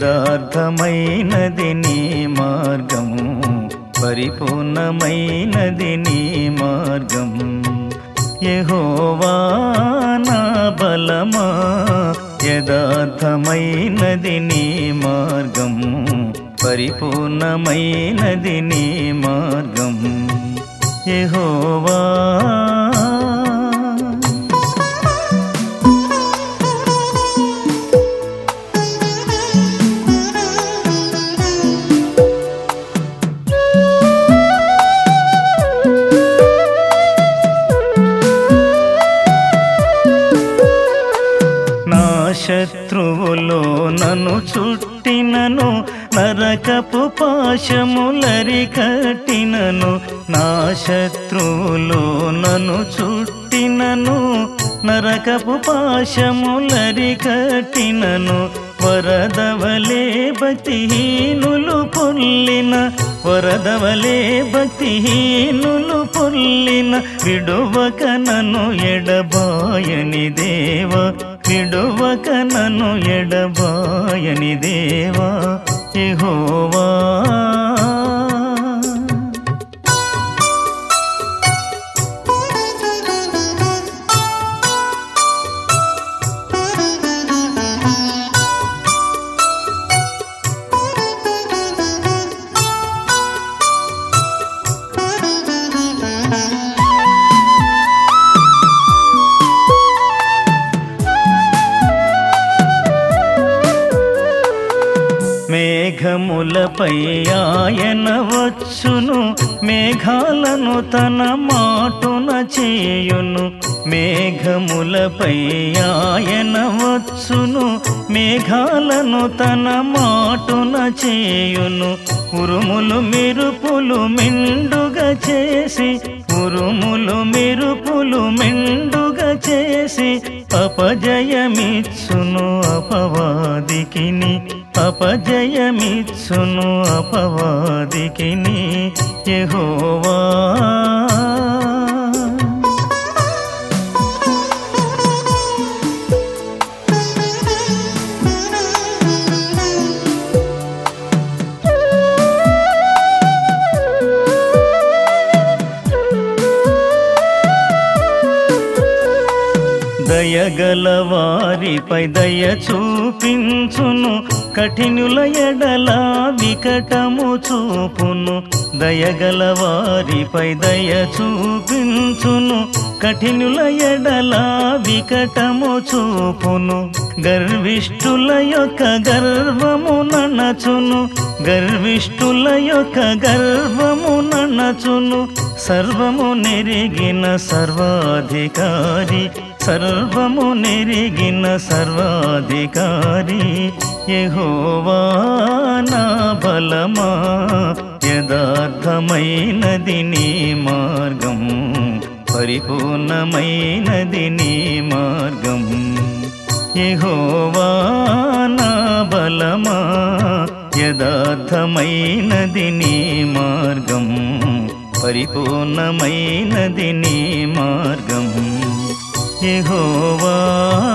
యథార్థమైనది నీ మార్గము పరిపూర్ణమైనది నీ మార్గం యెహోవా నా బలమా యథార్థమైనది నీ మార్గం పరిపూర్ణమైనది నీ మార్గం యెహోవా నా శత్రువులో నన్ను చుట్టినను నరకపు పాశములరి కట్టినను నా శత్రువులో నన్ను చుట్టినను నరకపు పాశములరి కట్టినను వరదవలే భక్తిహీనులు పొల్లిన వరదవలే భక్తిహీనులు పొల్లిన విడువక నన్ను ఎడబాయని దేవ విడువక నన్ను ఎడబాయని దేవా యెహోవా మేఘములపై ఆయన వచ్చును మేఘాలను తన మాటున చేయును మేఘములపై ఆయన వచ్చును మేఘాలను తన మాటున చేయును ఉరుములు మెరుపులు మెండుగా చేసి ఉరుములు మెరుపులు మెండుగా చేసి అపజయమిచ్చును అపవాదికిని అపజయమిచ్చును అపవాదికిని యెహోవా దయగల వారిపై దయ చూపించును కఠినుల ఎడల వికటము చూపును దయగల వారిపై దయ చూపించును కఠినుల ఎడల వికటము చూపును గర్విష్ఠుల యొక్క గర్వము ననచును గర్విష్ఠుల యొక్క గర్వము ననచును సర్వము నెరిగిన సర్వాధికారి సర్వము నెరిగిన సర్వాధికారి యెహోవా నా బలమా యథార్థమైనది నీ మార్గం పరిపూర్ణమైనది నీ మార్గం యెహోవా నా బలమా యథార్థమైనది నీ మార్గం పరిపూర్ణమైనది నీ మార్గం యెహోవా